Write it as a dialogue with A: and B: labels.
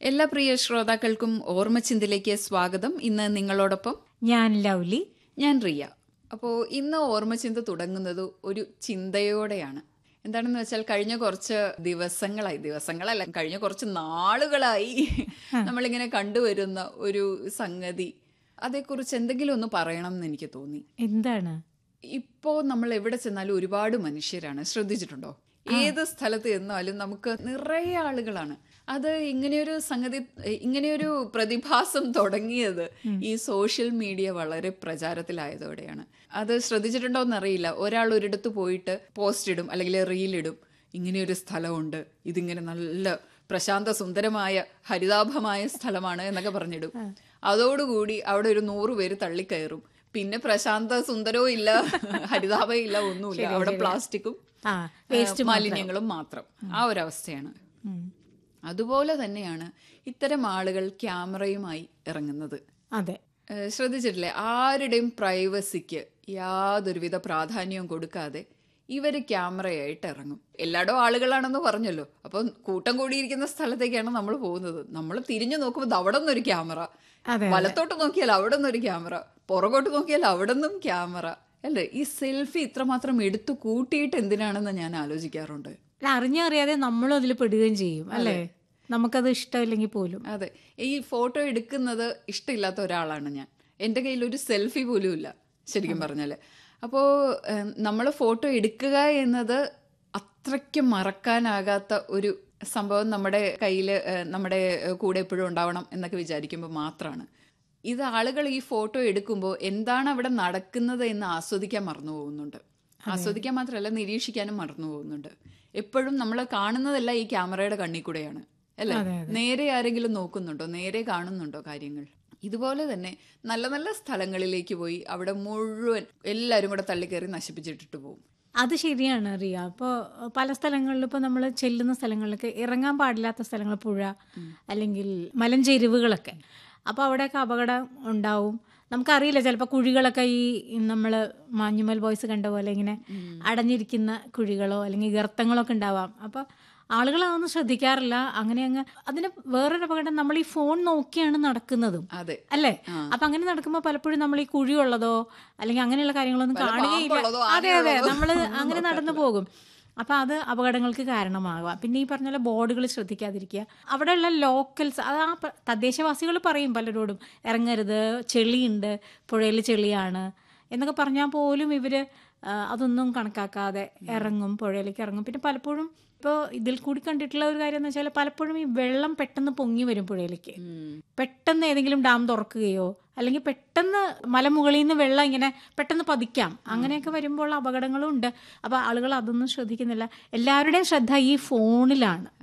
A: എല്ലാ പ്രിയ ശ്രോതാക്കൾക്കും ഓർമ്മച്ചിന്തിലേക്ക് സ്വാഗതം ഇന്ന് നിങ്ങളോടൊപ്പം
B: ഞാൻ ലൗലി
A: ഞാൻ റിയ അപ്പോൾ ഇന്ന് ഓർമ്മച്ചിന്ത തുടങ്ങുന്നത് ഒരു ചിന്തയോടെയാണ് എന്താണെന്ന് വെച്ചാൽ കഴിഞ്ഞ കുറച്ച് ദിവസങ്ങളായി ദിവസങ്ങളല്ല കഴിഞ്ഞ കുറച്ച് നാളുകളായി നമ്മളിങ്ങനെ കണ്ടുവരുന്ന ഒരു സംഗതി അതേക്കുറിച്ച് എന്തെങ്കിലും ഒന്ന് പറയണം എന്ന് എനിക്ക് തോന്നി
B: എന്താണ്
A: ഇപ്പോൾ നമ്മൾ എവിടെ ചെന്നാലും ഒരുപാട് മനുഷ്യരാണ് ശ്രദ്ധിച്ചിട്ടുണ്ടോ ഏത് സ്ഥലത്ത് ചെന്നാലും നമുക്ക് നിറയെ ആളുകളാണ് അത് ഇങ്ങനെയൊരു സംഗതി ഇങ്ങനെയൊരു പ്രതിഭാസം തുടങ്ങിയത് ഈ സോഷ്യൽ മീഡിയ വളരെ പ്രചാരത്തിലായതോടെയാണ് അത് ശ്രദ്ധിച്ചിട്ടുണ്ടോ എന്നറിയില്ല ഒരാൾ ഒരിടത്ത് പോയിട്ട് പോസ്റ്റ് ഇടും അല്ലെങ്കിൽ റീൽ ഇടും ഇങ്ങനെയൊരു സ്ഥലമുണ്ട് ഇതിങ്ങനെ നല്ല പ്രശാന്ത സുന്ദരമായ ഹരിതാഭമായ സ്ഥലമാണ് എന്നൊക്കെ പറഞ്ഞിടും അതോടുകൂടി അവിടെ ഒരു നൂറ് പേര് തള്ളിക്കയറും പിന്നെ പ്രശാന്ത സുന്ദരവും ഇല്ല ഹരിതാഭയും ഇല്ല ഒന്നുമില്ല അവിടെ പ്ലാസ്റ്റിക്കും
B: ആ
A: വേസ്റ്റ് മാലിന്യങ്ങളും മാത്രം ആ ഒരു അവസ്ഥയാണ്
B: ഉം.
A: അതുപോലെ തന്നെയാണ് ഇത്തരം ആളുകൾ ക്യാമറയുമായി ഇറങ്ങുന്നത്
B: അതെ
A: ഏഹ് ശ്രദ്ധിച്ചിട്ടില്ലേ ആരുടെയും പ്രൈവസിക്ക് യാതൊരുവിധ പ്രാധാന്യവും കൊടുക്കാതെ ഇവര് ക്യാമറയായിട്ട് ഇറങ്ങും എല്ലായിടവും ആളുകളാണെന്ന് പറഞ്ഞല്ലോ അപ്പം കൂട്ടം കൂടിയിരിക്കുന്ന സ്ഥലത്തേക്കാണ് നമ്മൾ പോകുന്നത് നമ്മൾ തിരിഞ്ഞു നോക്കുമ്പോൾ അവിടെ നിന്നൊരു ക്യാമറ
B: അതെ
A: വലത്തോട്ട് നോക്കിയാൽ അവിടെ നിന്നൊരു ക്യാമറ പുറകോട്ട് നോക്കിയാൽ അവിടെ നിന്നും ക്യാമറ അല്ലേ ഈ സെൽഫി ഇത്രമാത്രം എടുത്തു കൂട്ടിയിട്ട് എന്തിനാണെന്ന് ഞാൻ ആലോചിക്കാറുണ്ട്
B: അല്ല, അറിഞ്ഞറിയാതെ നമ്മളും അതിൽ പെടുകയും ചെയ്യും അല്ലേ നമുക്കത് ഇഷ്ടമില്ലെങ്കിൽ പോലും
A: അതെ ഈ ഫോട്ടോ എടുക്കുന്നത് ഇഷ്ടമില്ലാത്ത ഒരാളാണ് ഞാൻ എൻ്റെ കയ്യിൽ ഒരു സെൽഫി പോലും ഇല്ല ശരിക്കും പറഞ്ഞാൽ അപ്പോൾ നമ്മൾ ഫോട്ടോ എടുക്കുക എന്നത് അത്രയ്ക്ക് മറക്കാനാകാത്ത ഒരു സംഭവം നമ്മുടെ കയ്യിൽ നമ്മുടെ ഏഹ്, കൂടെ എപ്പോഴും ഉണ്ടാവണം എന്നൊക്കെ വിചാരിക്കുമ്പോൾ മാത്രമാണ് ഇത് ആളുകൾ ഈ ഫോട്ടോ എടുക്കുമ്പോൾ എന്താണ് അവിടെ നടക്കുന്നത് എന്ന് ആസ്വദിക്കാൻ മറന്നു പോകുന്നുണ്ട് ആസ്വദിക്കാൻ മാത്രമല്ല നിരീക്ഷിക്കാനും മറന്നു പോകുന്നുണ്ട് എപ്പോഴും നമ്മൾ കാണുന്നതല്ല ഈ ക്യാമറയുടെ കണ്ണിൽ കൂടെയാണ് അല്ലേ നേരെ ആരെങ്കിലും നോക്കുന്നുണ്ടോ നേരെ കാണുന്നുണ്ടോ കാര്യങ്ങൾ ഇതുപോലെ തന്നെ നല്ല നല്ല സ്ഥലങ്ങളിലേക്ക് പോയി അവിടെ മുഴുവൻ എല്ലാവരും കൂടെ തള്ളിക്കയറി നശിപ്പിച്ചിട്ടിട്ട് പോകും
B: അത് ശരിയാണ് റിയ അപ്പോൾ പല സ്ഥലങ്ങളിലും ഇപ്പോൾ നമ്മൾ ചെല്ലുന്ന സ്ഥലങ്ങളിലൊക്കെ ഇറങ്ങാൻ പാടില്ലാത്ത സ്ഥലങ്ങൾ പുഴ അല്ലെങ്കിൽ മലഞ്ചെരിവുകളൊക്കെ അപ്പോൾ അവിടെയൊക്കെ അപകടം ഉണ്ടാവും നമുക്കറിയില്ല ചിലപ്പോൾ കുഴികളൊക്കെ ഈ നമ്മൾ മാഞ്ഞുമൽ ബോയ്സ് കണ്ട പോലെ ഇങ്ങനെ അടഞ്ഞിരിക്കുന്ന കുഴികളോ അല്ലെങ്കിൽ ഗർത്തങ്ങളോ ഒക്കെ ഉണ്ടാവാം അപ്പോൾ ആളുകൾ അതൊന്നും ശ്രദ്ധിക്കാറില്ല അങ്ങനെ അങ്ങ് അതിന് വേറൊരു അപകടം നമ്മൾ ഈ ഫോൺ നോക്കിയാണ് നടക്കുന്നതും
A: അതെ
B: അല്ലേ അപ്പൊ അങ്ങനെ നടക്കുമ്പോൾ പലപ്പോഴും നമ്മൾ ഈ കുഴിയുള്ളതോ അല്ലെങ്കിൽ അങ്ങനെയുള്ള കാര്യങ്ങളൊന്നും കാണുകയില്ല
A: പാമ്പുള്ളതോ,
B: അതെ അതെ നമ്മൾ അങ്ങനെ നടന്നു പോകും അപ്പൊ അത് അപകടങ്ങൾക്ക് കാരണമാകാം പിന്നെ ഈ പറഞ്ഞ പോലെ ബോർഡുകൾ ശ്രദ്ധിക്കാതിരിക്കുക അവിടെയുള്ള ലോക്കൽസ് അത് ആ പ- തദ്ദേശവാസികൾ പറയും പലരോടും ഇറങ്ങരുത് ചെളിയുണ്ട് പുഴയിൽ ചെളിയാണ് എന്നൊക്കെ പറഞ്ഞാൽ പോലും ഇവര് ആ, അതൊന്നും കണക്കാക്കാതെ ഇറങ്ങും പുഴയിലേക്ക് ഇറങ്ങും പിന്നെ പലപ്പോഴും ഇപ്പോൾ ഇതിൽ കൂടി കണ്ടിട്ടുള്ള ഒരു കാര്യം എന്ന് വെച്ചാൽ പലപ്പോഴും ഈ വെള്ളം പെട്ടെന്ന് പൊങ്ങി വരും പുഴയിലേക്ക് പെട്ടെന്ന് ഏതെങ്കിലും ഡാം തുറക്കുകയോ അല്ലെങ്കിൽ പെട്ടെന്ന് മലമുകളിൽ നിന്ന് വെള്ളം ഇങ്ങനെ പെട്ടെന്ന് പതിക്കാം അങ്ങനെയൊക്കെ വരുമ്പോൾ അപകടങ്ങളും ഉണ്ട് അപ്പോൾ ആളുകൾ അതൊന്നും ശ്രദ്ധിക്കുന്നില്ല എല്ലാവരുടെയും ശ്രദ്ധ ഈ ഫോണിലാണ്